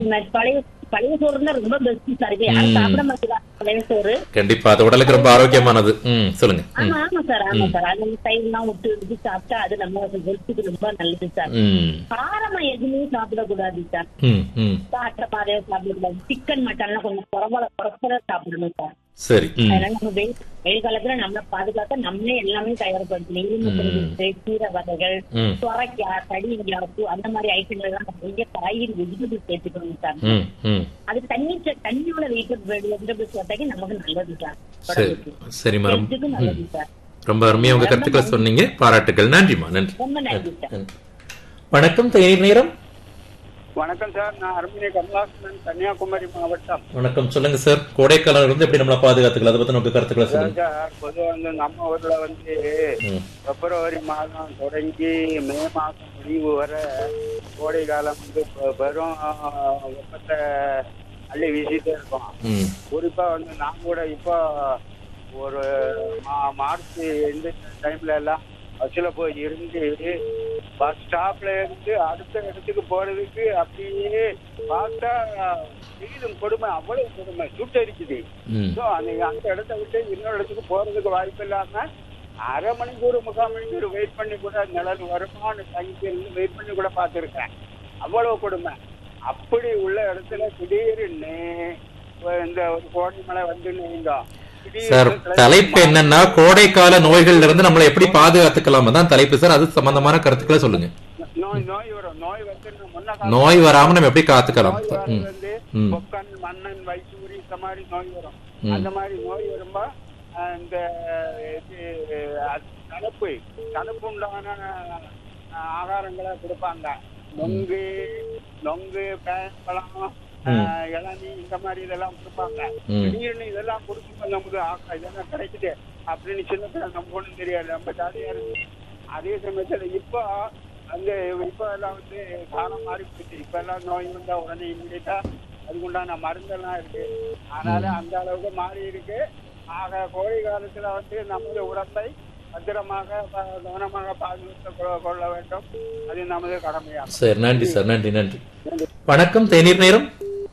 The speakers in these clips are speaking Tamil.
ம- பழைய பழைய சோறு தான் ரொம்ப பெஸ்ட் சார் இப்ப யாரும் சாப்பிட மாட்டேங்கிறாங்க பழைய சோறு கண்டிப்பா அது உடலுக்கு ரொம்ப ஆரோக்கியமானது ம் சொல்லுங்க ம் ஆமா ஆமா சார் ஆமா சார் அது தயிர் எல்லாம் விட்டு விட்டு சாப்பிட்டா அது நம்ம ஹெல்த்துக்கு ரொம்ப நல்லது சார் ம் காரமா எதுவுமே சாப்பிடக்கூடாது சார் ம் ம் சாப்பிட்ட மாதிரியே சாப்பிடக்கூடாது சிக்கன் மட்டன்லாம் கொஞ்சம் குறவல குறப்பட சாப்பிடணும் சார் சரி ம் அதனால நம்ம வெயில் வெயில் காலத்துல நம்மள பாதுகாக்க நம்மளே எல்லாமே தயார்படுத்தணும் எலும்பு கீரை வகைகள் ம் சுரைக்காய் கடிங்காய் பூ அந்த மாதிரி ஐட்டங்கள் எல்லாம் நிறைய காய்கறி வெஜிடபிள்ஸ் சேர்த்துக்கணும் சார் ம் ம் அது தண்ணி ச- தண்ணியோட வெஜிடபிள்ஸ் சேர்த்தாக்கி நமக்கு நல்லது சார் சரி உடம்புக்கு சரி மேடம் ஹெல்த்துக்கு நல்லது சார் ரொம்ப அருமையா உங்க கருத்துக்களை சொன்னீங்க பாராட்டுகள் நன்றிமா நன்றி ரொம்ப நன்றி சார் நன்றி. வணக்கம் தேநீர் நேரம் வணக்கம் சார் நான் அருமினி கமலாசனன் கன்னியாகுமரி மாவட்டம் வணக்கம் சொல்லுங்க சார் கோடைக்காலம் இருந்து எப்படி நம்மள பாதுகாத்துக்கலாம் அதை பத்தி நமக்கு கருத்துக்களை சொல்லுங்க சார் பொதுவாக வந்து நம்ம ஊர்ல வந்து ம் பிப்ரவரி மாதம் தொடங்கி மே மாதம் முடிவு வர கோடை காலம் வந்து பெ- பெரும் வெப்பத்தை அள்ளி வீசிட்டே இருக்கும் ம் குறிப்பா வந்து நான் கூட இப்போ ஒரு மா- மார்ச் இந்த டைம்ல எல்லாம் பஸ்ல போய் இருந்து பஸ் ஸ்டாப்ல இருந்து அடுத்த இடத்துக்கு போறதுக்கு அப்படியே பார்த்தா வெயிலும் கொடுமை அவ்வளவு கொடுமை சுட்டரிக்குது ம் ஸோ அந்த அந்த இடத்த விட்டு இன்னொரு இடத்துக்கு போறதுக்கு வாய்ப்பு இல்லாம அரை மணிக்கூர் முக்கால் மணிக்கூர் வெயிட் பண்ணி கூட நிழல் வருமானு தங்கி இருந்து வெயிட் பண்ணி கூட பார்த்துருக்கேன் அவ்வளவு கொடுமை அப்படி உள்ள இடத்துல திடீர்னு இந்த ஒரு கோடை மழை வந்து நீங்கும் சார் தலைப்பு என்னன்னா கோடைக்கால நோய்கள்ல இருந்து நம்மளை எப்படி பாதுகாத்துக்கலாம் தான் தலைப்பு சார் அது சம்பந்தமான கருத்துக்களை சொல்லுங்க நோய் நோய் வரும் நோய் வந்து முன்ன காலத்துல நோய் வராம நம்ம எப்படி காத்துக்கலாம் நோய் வர்றது ம் வந்து ம். பொக்கன் மண்ணன் வைசூரி இந்த மாதிரி நோய் வரும் ம். அந்த மாதிரி நோய் வரும்போ அஹ், இந்த இது அஹ், தடுப்பு தடுப்பு உண்டான அஹ், ஆகாரங்களை கொடுப்பாங்க நொங்கு நொங்கு பேப்பழம் அஹ், இளநீ இந்த மாதிரி இதெல்லாம் கொடுப்பாங்க ம். திடீர்னு இதெல்லாம் கொடுக்கும்போது நமக்கு ஆக்கா இதெல்லாம் கிடைக்குது அப்படின்னு சின்ன பிள்ளை நமக்கு ஒண்ணும் தெரியாது ரொம்ப ஜாலியா இருக்கு அதே சமயத்துல இப்போ அந்த இப்ப எல்லாம் வந்து காலம் மாறி போச்சு இப்ப எல்லாம் நோய் வந்தா உடனே இம்மிடியா அதுக்குண்டான மருந்தெல்லாம் இருக்கு அதனால அந்த அளவுக்கு மாறி இருக்கு ஆக கோடை காலத்துல வந்து நமது உடம்பை பத்திரமாக ப- கவனமாக பாதுகாத்து கொள்ள- கொள்ள வேண்டும் அது நமது கடமையாகும் சரி நன்றி சார் நன்றி நன்றி வணக்கம் தேநீர் நேரம்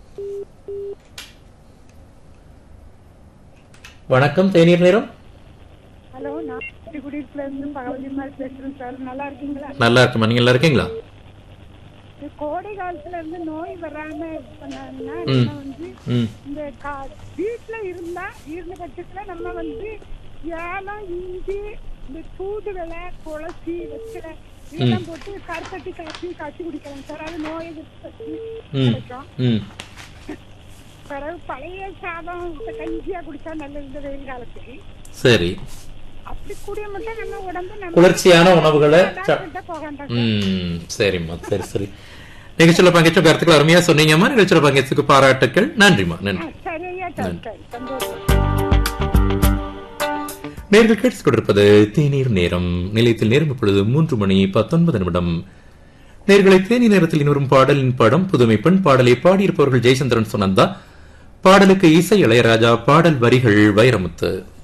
வணக்கம் தேநீர் நேரம் ஹலோ நான் குடியிருப்புல இருந்து பகவதி மாதிரி பேசுறேன் சார் நல்லா இருக்கீங்களா நல்லா இருக்குமா நீங்க நல்லா இருக்கீங்களா இந்த கோடை காலத்துல இருந்து நோய் வராம பண்ணணும்னா ம். நம்ம வந்து ம் இந்த கா- வீட்டுல இருந்தா இருந்த பட்சத்துல நம்ம வந்து ஏலம் இஞ்சி இந்த தூதுவளை துளசி வெற்றிலை இதெல்லாம் போட்டு கருப்பட்டி காய்ச்சி காய்ச்சி குடிக்கலாம் சார் அது நோய் எதிர்ப்பு சக்தி ம். கிடைக்கும் ம் பிறகு பழைய சாதம் இந்த கஞ்சியா குடிச்சா நல்லது இந்த வெயில் காலத்துக்கு சரி அப்படி குடிய மட்டும் நம்ம உடம்பு நம்ம குளிர்ச்சியான உணவுகளை ச- டாக்டர்கிட்ட போக வேண்டாம் ம் சரிம்மா சரி சரி நிகழ்ச்சியில் பங்கேற்ற கருத்துக்கள் அருமையா சொன்னீங்கம்மா நிகழ்ச்சியில் பங்கேற்றதுக்கு பாராட்டுக்கள் நன்றிம்மா நன்றி சரியா சார் சரி சந்தோஷம் நேர்கள் கேட்டுக் கொண்டிருப்பது தேநீர் நேரம் நிலையத்தில் நேரம் இப்பொழுது மூன்று மணி பத்தொன்பது நிமிடம் நேர்களை தேனி நேரத்தில் இன்னொரும் பாடலின் படம் புதுமை பெண் பாடலை பாடியிருப்பவர்கள் ஜெயச்சந்திரன் சுனந்தா பாடலுக்கு இசை இளையராஜா பாடல் வரிகள் வைரமுத்து